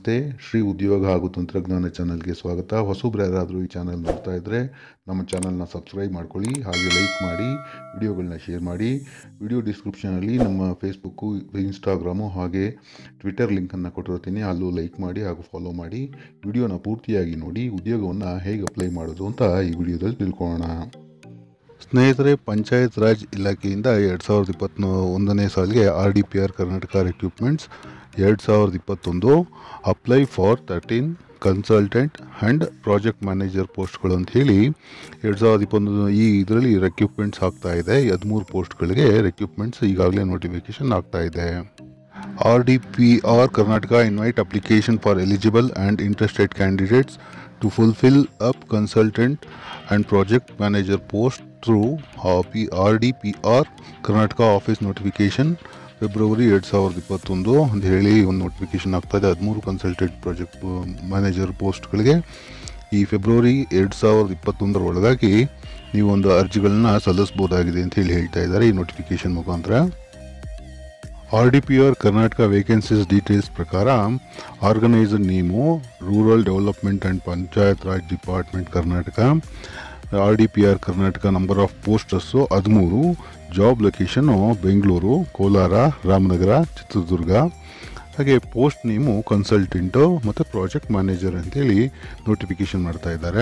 ನಮಸ್ತೆ ಶ್ರೀ ಉದ್ಯೋಗ ಹಾಗೂ ತಂತ್ರಜ್ಞಾನ ಚಾನಲ್ಗೆ ಸ್ವಾಗತ ಹೊಸಬ್ರು ಯಾರಾದರೂ ಈ ಚಾನಲ್ ನೋಡ್ತಾ ಇದ್ದರೆ ನಮ್ಮ ಚಾನಲ್ನ ಸಬ್ಸ್ಕ್ರೈಬ್ ಮಾಡ್ಕೊಳ್ಳಿ ಹಾಗೆ ಲೈಕ್ ಮಾಡಿ ವಿಡಿಯೋಗಳನ್ನ ಶೇರ್ ಮಾಡಿ ವಿಡಿಯೋ ಡಿಸ್ಕ್ರಿಪ್ಷನಲ್ಲಿ ನಮ್ಮ ಫೇಸ್ಬುಕ್ಕು ಇನ್ಸ್ಟಾಗ್ರಾಮು ಹಾಗೆ ಟ್ವಿಟರ್ ಲಿಂಕನ್ನು ಕೊಟ್ಟಿರ್ತೀನಿ ಅಲ್ಲೂ ಲೈಕ್ ಮಾಡಿ ಹಾಗೂ ಫಾಲೋ ಮಾಡಿ ವಿಡಿಯೋನ ಪೂರ್ತಿಯಾಗಿ ನೋಡಿ ಉದ್ಯೋಗವನ್ನು ಹೇಗೆ ಅಪ್ಲೈ ಮಾಡೋದು ಅಂತ ಈ ವಿಡಿಯೋದಲ್ಲಿ ತಿಳ್ಕೊಳ್ಳೋಣ ಸ್ನೇಹಿತರೆ ಪಂಚಾಯತ್ ರಾಜ್ ಇಲಾಖೆಯಿಂದ ಎರಡು ಸಾವಿರದ ಇಪ್ಪತ್ತ್ ಒಂದನೇ ಸಾಲಿಗೆ R D P R Karnataka recruitments ಎರಡು ಸಾವಿರದ ಇಪ್ಪತ್ತೊಂದು apply for thirteen consultant and project manager ಪೋಸ್ಟ್ಗಳು ಅಂತ ಹೇಳಿ ಎರಡು ಸಾವಿರದ ಇಪ್ಪತ್ತೊಂದು ಈ ಇದರಲ್ಲಿ ರೆಕ್ರೂಟ್ಮೆಂಟ್ಸ್ ಆಗ್ತಾ ಇದೆ ಹದಿಮೂರು ಪೋಸ್ಟ್ಗಳಿಗೆ ರೆಕ್ರೂಟ್ಮೆಂಟ್ಸ್ ಈಗಾಗಲೇ ನೋಟಿಫಿಕೇಶನ್ ಆಗ್ತಾ ಇದೆ R D P R Karnataka invite application for eligible and interested candidates to fulfil up consultant and project manager post through P R D P R Karnataka office notification ಫೆಬ್ರವರಿ ಎರಡು ಸಾವಿರದ ಇಪ್ಪತ್ತೊಂದು ಅಂತ ಹೇಳಿ ಒಂದು ನೋಟಿಫಿಕೇಶನ್ ಆಗ್ತಾಯಿದೆ ಹದಿಮೂರು ಕನ್ಸಲ್ಟೆಂಟ್ ಪ್ರಾಜೆಕ್ಟ್ ಮ್ಯಾನೇಜರ್ ಪೋಸ್ಟ್ಗಳಿಗೆ ಈ ಫೆಬ್ರವರಿ ಎರಡು ಸಾವಿರದ ಇಪ್ಪತ್ತೊಂದರ ಒಳಗಾಗಿ ನೀವು ಒಂದು ಅರ್ಜಿಗಳನ್ನ ಸಲ್ಲಿಸ್ಬೋದಾಗಿದೆ ಅಂತ ಹೇಳಿ ಹೇಳ್ತಾ ಇದ್ದಾರೆ ಈ ನೋಟಿಫಿಕೇಶನ್ ಮುಖಾಂತರ R D P R Karnataka vacancies details ಪ್ರಕಾರ organiser name rural development and Panchayat Raj department Karnataka R D P R Karnataka number of posters ಹದಿಮೂರು ಜಾಬ್ ಲೊಕೇಶನ್ನು ಬೆಂಗಳೂರು ಕೋಲಾರ ರಾಮನಗರ ಚಿತ್ರದುರ್ಗ ಹಾಗೆ ಪೋಸ್ಟ್ ನೇಮು ಕನ್ಸಲ್ಟೆಂಟು ಮತ್ತು ಪ್ರಾಜೆಕ್ಟ್ ಮ್ಯಾನೇಜರ್ ಅಂತೇಳಿ ನೋಟಿಫಿಕೇಶನ್ ಮಾಡ್ತಾ ಇದ್ದಾರೆ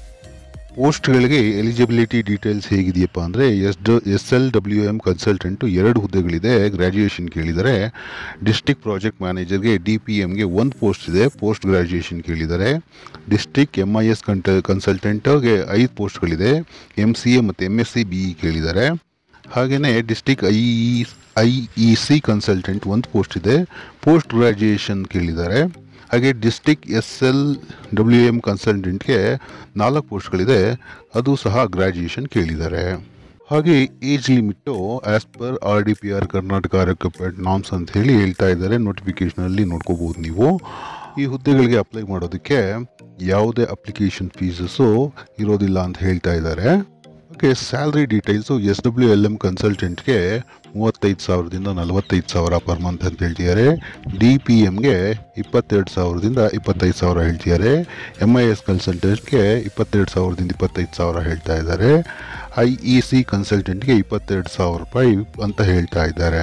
ಪೋಸ್ಟ್ಗಳಿಗೆ ಎಲಿಜಿಬಿಲಿಟಿ ಡೀಟೇಲ್ಸ್ ಹೇಗಿದೆಯಪ್ಪ ಅಂದರೆ ಎಸ್ ಡ S L W M consultant ಎರಡು ಹುದ್ದೆಗಳಿದೆ ಗ್ರ್ಯಾಜುಯೇಷನ್ ಕೇಳಿದ್ದಾರೆ ಡಿಸ್ಟಿಕ್ ಪ್ರಾಜೆಕ್ಟ್ ಮ್ಯಾನೇಜರ್ಗೆ ಡಿ ಪಿ ಎಮ್ಗೆ ಒಂದು ಪೋಸ್ಟ್ ಇದೆ ಪೋಸ್ಟ್ ಗ್ರ್ಯಾಜುಯೇಷನ್ ಕೇಳಿದ್ದಾರೆ ಡಿಸ್ಟಿಕ್ ಎಮ್ ಐ ಎಸ್ ಕಂಟ ಕನ್ಸಲ್ಟೆಂಟ್ಗೆ ಐದು ಪೋಸ್ಟ್ಗಳಿದೆ ಎಮ್ ಸಿ ಎ ಮತ್ತು M S C B E ಕೇಳಿದ್ದಾರೆ ಹಾಗೆಯೇ district I E I E C consultant ಒಂದು ಪೋಸ್ಟ್ ಇದೆ ಪೋಸ್ಟ್ ಗ್ರ್ಯಾಜುಯೇಷನ್ ಕೇಳಿದ್ದಾರೆ ಹಾಗೆ district S L W M ಕನ್ಸಲ್ಟೆಂಟ್ಗೆ ನಾಲ್ಕು ಪೋಸ್ಟ್ಗಳಿದೆ ಅದು ಸಹ ಗ್ರ್ಯಾಜುಯೇಷನ್ ಕೇಳಿದ್ದಾರೆ ಹಾಗೆ age limit as per R D P R Karnataka recruitment norms ಅಂತ ಹೇಳಿ ಹೇಳ್ತಾ ಇದ್ದಾರೆ ನೋಟಿಫಿಕೇಷನಲ್ಲಿ ನೋಡ್ಕೋಬೋದು ನೀವು ಈ ಹುದ್ದೆಗಳಿಗೆ ಅಪ್ಲೈ ಮಾಡೋದಕ್ಕೆ ಯಾವುದೇ ಅಪ್ಲಿಕೇಶನ್ ಫೀಸಸ್ಸು ಇರೋದಿಲ್ಲ ಅಂತ ಹೇಳ್ತಾ ಇದ್ದಾರೆ okay salary details S W L M ಕನ್ಸಲ್ಟೆಂಟ್ಗೆ ಮೂವತ್ತೈದು ಸಾವಿರದಿಂದ ನಲವತ್ತೈದು ಸಾವಿರ ಪರ್ ಮಂತ್ ಅಂತ ಹೇಳ್ತಿದ್ದಾರೆ ಡಿ ಪಿ ಎಮ್ಗೆ ಇಪ್ಪತ್ತೆರಡು ಸಾವಿರದಿಂದ ಇಪ್ಪತ್ತೈದು ಸಾವಿರ ಹೇಳ್ತಿದ್ದಾರೆ ಎಮ್ ಐ ಎಸ್ ಕನ್ಸಲ್ಟೆಂಟ್ಗೆ ಇಪ್ಪತ್ತೆರಡು ಸಾವಿರದಿಂದ ಇಪ್ಪತ್ತೈದು ಸಾವಿರ ಹೇಳ್ತಾ ಇದ್ದಾರೆ ಐ ಇ ಸಿ ಕನ್ಸಲ್ಟೆಂಟ್ಗೆ ಇಪ್ಪತ್ತೆರಡು ಸಾವಿರ ರೂಪಾಯಿ ಅಂತ ಹೇಳ್ತಾ ಇದ್ದಾರೆ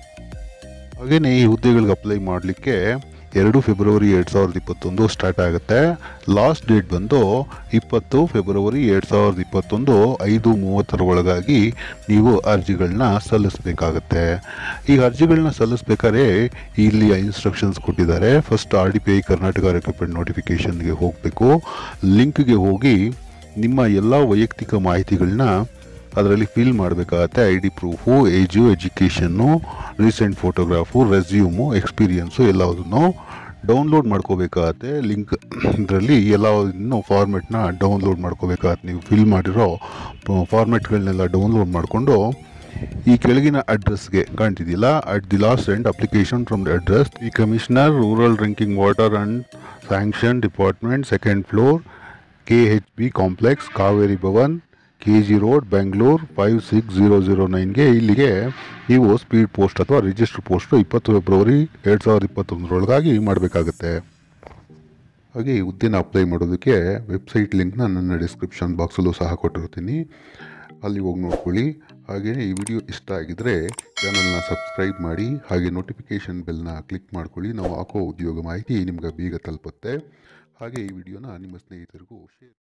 ಹಾಗೆಯೇ ಈ ಹುದ್ದೆಗಳಿಗೆ ಅಪ್ಲೈ ಮಾಡಲಿಕ್ಕೆ ಎರಡು ಫೆಬ್ರವರಿ ಎರಡು ಸಾವಿರದ ಇಪ್ಪತ್ತೊಂದು ಸ್ಟಾರ್ಟ್ ಆಗುತ್ತೆ ಲಾಸ್ಟ್ ಡೇಟ್ ಬಂದು ಇಪ್ಪತ್ತು ಫೆಬ್ರವರಿ ಎರಡು ಸಾವಿರದ ಇಪ್ಪತ್ತೊಂದು ಐದು ಮೂವತ್ತರ ಒಳಗಾಗಿ ನೀವು ಅರ್ಜಿಗಳನ್ನ ಸಲ್ಲಿಸಬೇಕಾಗತ್ತೆ ಈ ಅರ್ಜಿಗಳನ್ನ ಸಲ್ಲಿಸ್ಬೇಕಾದ್ರೆ ಇಲ್ಲಿ ಇನ್ಸ್ಟ್ರಕ್ಷನ್ಸ್ ಕೊಟ್ಟಿದ್ದಾರೆ first R D P I Karnataka recruitment ನೋಟಿಫಿಕೇಷನ್ಗೆ ಹೋಗಬೇಕು ಲಿಂಕ್ಗೆ ಹೋಗಿ ನಿಮ್ಮ ಎಲ್ಲ ವೈಯಕ್ತಿಕ ಮಾಹಿತಿಗಳನ್ನ ಅದರಲ್ಲಿ ಫಿಲ್ ಮಾಡಬೇಕಾಗತ್ತೆ I D proof age education recent photograph resume experience ಎಲ್ಲದನ್ನು ಡೌನ್ಲೋಡ್ ಮಾಡ್ಕೋಬೇಕಾಗತ್ತೆ ಲಿಂಕ್ ಇದರಲ್ಲಿ ಎಲ್ಲವನ್ನು ಫಾರ್ಮೆಟ್ನ ಡೌನ್ಲೋಡ್ ಮಾಡ್ಕೋಬೇಕಾಗತ್ತೆ ನೀವು ಫಿಲ್ ಮಾಡಿರೋ ಫಾರ್ಮೆಟ್ಗಳನ್ನೆಲ್ಲ ಡೌನ್ಲೋಡ್ ಮಾಡಿಕೊಂಡು ಈ ಕೆಳಗಿನ ಅಡ್ರೆಸ್ಗೆ ಕಾಣ್ತಿದ್ದಿಲ್ಲ at the last end application from the address ಈ commissioner rural drinking water and sanction department second floor K H B complex Kaveri Bhavan K G road Bengaluru five six zero zero ನೈನ್ಗೆ ಇಲ್ಲಿಗೆ ನೀವು ಸ್ಪೀಡ್ ಪೋಸ್ಟ್ ಅಥವಾ ರಿಜಿಸ್ಟರ್ ಪೋಸ್ಟು ಇಪ್ಪತ್ತು ಫೆಬ್ರವರಿ ಎರಡು ಸಾವಿರದ ಇಪ್ಪತ್ತೊಂದರೊಳಗಾಗಿ ಮಾಡಬೇಕಾಗತ್ತೆ ಹಾಗೆ ಈ ಹುದ್ದೆನ ಅಪ್ಲೈ ಮಾಡೋದಕ್ಕೆ ವೆಬ್ಸೈಟ್ ಲಿಂಕ್ನ ನನ್ನ ಡಿಸ್ಕ್ರಿಪ್ಷನ್ ಬಾಕ್ಸಲ್ಲೂ ಸಹ ಕೊಟ್ಟಿರ್ತೀನಿ ಅಲ್ಲಿ ಹೋಗಿ ನೋಡ್ಕೊಳ್ಳಿ ಹಾಗೆಯೇ ಈ ವಿಡಿಯೋ ಇಷ್ಟ ಆಗಿದ್ದರೆ ಚಾನಲ್ನ ಸಬ್ಸ್ಕ್ರೈಬ್ ಮಾಡಿ ಹಾಗೆ ನೋಟಿಫಿಕೇಷನ್ ಬೆಲ್ನ ಕ್ಲಿಕ್ ಮಾಡ್ಕೊಳ್ಳಿ ನಾವು ಹಾಕೋ ಉದ್ಯೋಗ ಮಾಹಿತಿ ನಿಮ್ಗೆ ಬೇಗ ತಲುಪುತ್ತೆ ಹಾಗೆ ಈ ವಿಡಿಯೋನ ನಿಮ್ಮ ಸ್ನೇಹಿತರಿಗೂ ಶೇರ್